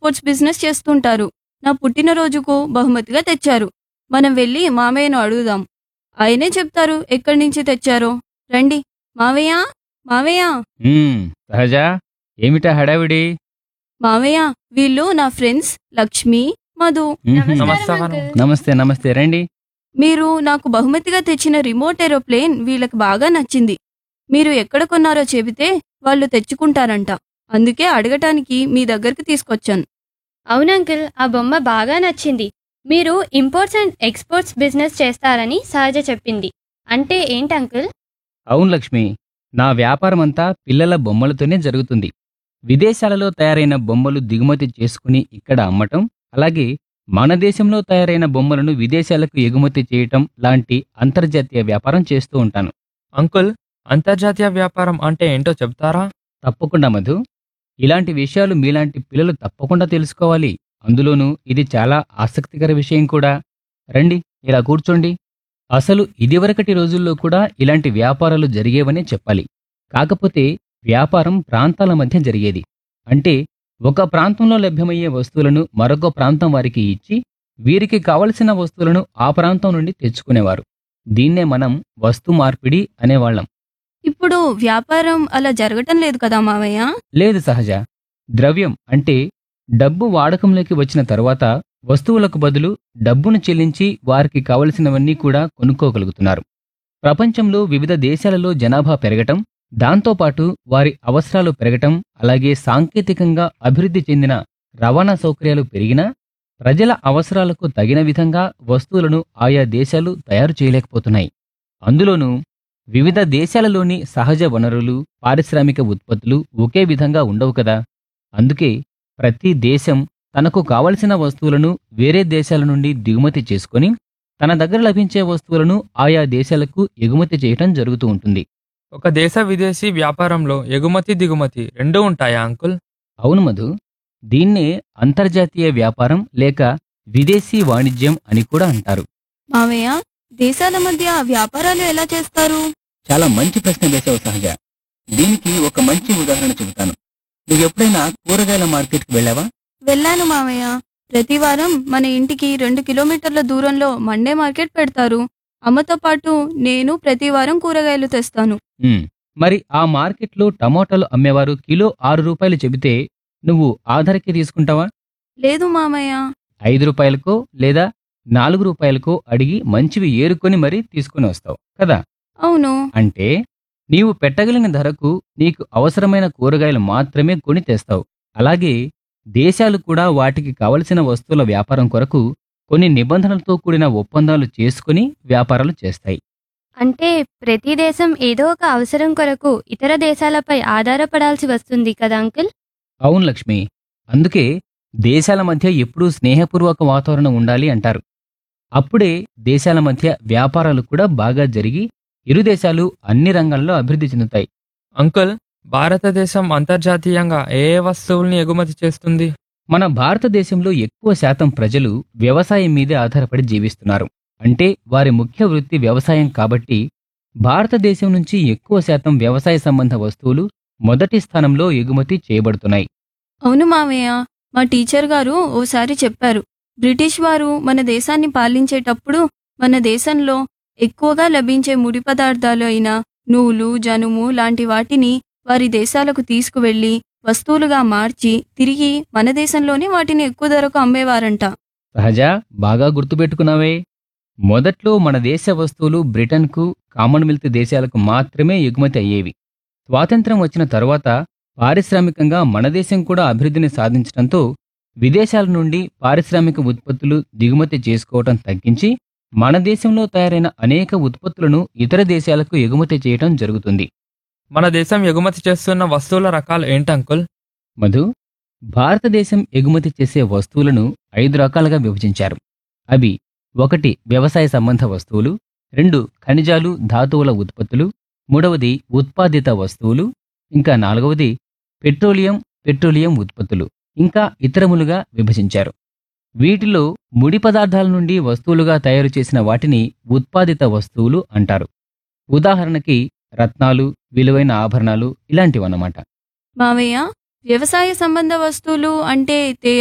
Exports business చేస్తుంటారు నా పుట్టినరోజుకు బహుమతిగా తెచ్చారు మనం వెళ్ళి మామయ్యను అడుగుదాం ఆయనే చెప్తారు ఎక్కడి నుంచి తెచ్చారో రండి మావయ్య మావయ్య ఉమ్, సహజ ఏమిటా హడావిడి మావయ్య వీళ్ళు నా ఫ్రెండ్స్ లక్ష్మి మధు ఉహుం. నమస్కారం. నమస్తే నమస్తే రండి మీరు నాకు బహుమతిగా తెచ్చిన రిమోట్ ఏరోప్లేన్ వీళ్ళకి బాగా నచ్చింది మీరు ఎక్కడ కొన్నారో చెబితే వాళ్ళు తెచ్చుకుంటారంట అందుకే అడగటానికి మీ దగ్గరికి తీసుకొచ్చాను అవును అంకుల్ ఆ బొమ్మ బాగా నచ్చింది మీరు ఇంపోర్ట్స్ అండ్ ఎక్స్పోర్ట్స్ బిజినెస్ చేస్తారని సహజ చెప్పింది అంటే ఏంటి అంకుల్ అవును లక్ష్మి నా వ్యాపారం అంతా పిల్లల బొమ్మలతోనే జరుగుతుంది విదేశాలలో తయారైన బొమ్మలు దిగుమతి చేసుకుని ఇక్కడ అమ్మటం అలాగే మన దేశంలో తయారైన బొమ్మలను విదేశాలకు ఎగుమతి చేయటం లాంటి అంతర్జాతీయ వ్యాపారం చేస్తూ ఉంటాను అంకుల్ అంతర్జాతీయ వ్యాపారం అంటే ఏంటో చెప్తారా తప్పకుండా మధు ఇలాంటి విషయాలు మీలాంటి పిల్లలు తప్పకుండా తెలుసుకోవాలి అందులోనూ ఇది చాలా ఆసక్తికర విషయం కూడా రండి ఇలా కూర్చోండి అసలు ఇదివరకటి రోజుల్లో కూడా ఇలాంటి వ్యాపారాలు జరిగేవనే చెప్పాలి కాకపోతే వ్యాపారం ప్రాంతాల మధ్య జరిగేది అంటే ఒక ప్రాంతంలో లభ్యమయ్యే వస్తువులను మరొక ప్రాంతం వారికి ఇచ్చి వీరికి కావలసిన వస్తువులను ఆ ప్రాంతం నుండి తెచ్చుకునేవారు దీన్నే మనం వస్తు మార్పిడి అనేవాళ్ళం ఇప్పుడు వ్యాపారం అలా జరగటం లేదు కదా మావయ్య లేదు సహజ ద్రవ్యం అంటే డబ్బు వాడకంలోకి వచ్చిన తరువాత వస్తువులకు బదులు డబ్బును చెల్లించి వారికి కావలసినవన్నీ కూడా కొనుక్కోగలుగుతున్నారు ప్రపంచంలో వివిధ దేశాలలో జనాభా పెరగటం దాంతోపాటు వారి అవసరాలు పెరగటం అలాగే సాంకేతికంగా అభివృద్ధి చెందిన రవాణా సౌకర్యాలు పెరిగినా ప్రజల అవసరాలకు తగిన విధంగా వస్తువులను ఆయా దేశాలు తయారు చేయలేకపోతున్నాయి అందులోనూ వివిధ దేశాలలోని సహజ వనరులు పారిశ్రామిక ఉత్పత్తులు ఒకే విధంగా ఉండవు కదా అందుకే ప్రతి దేశం తనకు కావలసిన వస్తువులను వేరే దేశాల నుండి దిగుమతి చేసుకొని తన దగ్గర లభించే వస్తువులను ఆయా దేశాలకు ఎగుమతి చేయటం జరుగుతూ ఉంటుంది ఒక దేశ విదేశీ వ్యాపారంలో ఎగుమతి దిగుమతి రెండూ ఉంటాయా అంకుల్ అవును మధు దీన్నే అంతర్జాతీయ వ్యాపారం లేక విదేశీ వాణిజ్యం అని కూడా అంటారు మావయ్య దేశాల మధ్య వ్యాపారాలు ఎలా చేస్తారు చాలా మంచి ప్రశ్న వేశావు సహజ దీనికి ఒక మంచి ఉదాహరణ చెబుతాను నువ్వు ఎప్పుడైనా కూరగాయల మార్కెట్కి వెళ్ళావా వెళ్ళాను మావయ్య ప్రతి వారం మన ఇంటికి రెండు కిలోమీటర్ల దూరంలో మండే మార్కెట్ పెడతారు అమ్మతో పాటు నేను ప్రతి వారం కూరగాయలు తెస్తాను ఉమ్, మరి ఆ మార్కెట్లో టమోటాలు అమ్మేవారు కిలో ఆరు రూపాయలు చెబితే నువ్వు ఆధారకి తీసుకుంటావా లేదు మామయ్య ఐదు రూపాయలకో లేదా నాలుగు రూపాయలకో అడిగి మంచివి ఏరుకొని మరీ తీసుకుని వస్తావు కదా అవును అంటే నీవు పెట్టగలిగిన ధరకు నీకు అవసరమైన కూరగాయలు మాత్రమే కొని తెస్తావు అలాగే దేశాలు కూడా వాటికి కావలసిన వస్తువుల వ్యాపారం కొరకు కొన్ని నిబంధనలతో కూడిన ఒప్పందాలు చేసుకుని వ్యాపారాలు చేస్తాయి అంటే ప్రతి దేశం ఏదో ఒక అవసరం కొరకు ఇతర దేశాలపై ఆధారపడాల్సి వస్తుంది కదా అంకుల్ అవును లక్ష్మి అందుకే దేశాల మధ్య ఎప్పుడూ స్నేహపూర్వక వాతావరణం ఉండాలి అంటారు అప్పుడే దేశాల మధ్య వ్యాపారాలు కూడా బాగా జరిగి ఇరు దేశాలు అన్ని రంగాల్లో అభివృద్ధి చెందుతాయి అంకుల్ భారతదేశం అంతర్జాతీయంగా ఏ ఏ వస్తువుల్ని ఎగుమతి చేస్తుంది మన భారతదేశంలో ఎక్కువ శాతం ప్రజలు వ్యవసాయం మీదే ఆధారపడి జీవిస్తున్నారు అంటే వారి ముఖ్య వృత్తి వ్యవసాయం కాబట్టి భారతదేశం నుంచి ఎక్కువ శాతం వ్యవసాయ సంబంధ వస్తువులు మొదటి స్థానంలో ఎగుమతి చేయబడుతున్నాయి అవును మామయ్య మా టీచర్ గారు ఓసారి చెప్పారు బ్రిటిష్ వారు మన దేశాన్ని పాలించేటప్పుడు మన దేశంలో ఎక్కువగా లభించే ముడి పదార్థాలు అయిన నూలు జనుము లాంటి వాటిని వారి దేశాలకు తీసుకువెళ్లి వస్తువులుగా మార్చి తిరిగి మన దేశంలోనే వాటిని ఎక్కువ ధరకు అమ్మేవారంట సహజ బాగా గుర్తుపెట్టుకున్నావే మొదట్లో మన దేశ వస్తువులు బ్రిటన్కు కామన్వెల్త్ దేశాలకు మాత్రమే ఎగుమతి అయ్యేవి స్వాతంత్ర్యం వచ్చిన తరువాత పారిశ్రామికంగా మన దేశం కూడా అభివృద్ధిని సాధించడంతో విదేశాల నుండి పారిశ్రామిక ఉత్పత్తులు దిగుమతి చేసుకోవటం తగ్గించి మన దేశంలో తయారైన అనేక ఉత్పత్తులను ఇతర దేశాలకు ఎగుమతి చేయటం జరుగుతుంది మన దేశం ఎగుమతి చేస్తున్న వస్తువుల రకాలు ఏంటి అంకుల్ మధు భారతదేశం ఎగుమతి చేసే వస్తువులను ఐదు రకాలుగా విభజించారు అవి ఒకటి వ్యవసాయ సంబంధ వస్తువులు రెండు ఖనిజాలు ధాతువుల ఉత్పత్తులు మూడవది ఉత్పాదిత వస్తువులు ఇంకా నాలుగవది పెట్రోలియం పెట్రోలియం ఉత్పత్తులు ఇంకా ఇతరములుగా విభజించారు వీటిలో ముడి పదార్థాల నుండి వస్తువులుగా తయారు చేసిన వాటిని ఉత్పాదిత వస్తువులు అంటారు ఉదాహరణకి రత్నాలు విలువైన ఆభరణాలు ఇలాంటివన్నమాట మావయ్య వ్యవసాయ సంబంధ వస్తువులు అంటే తే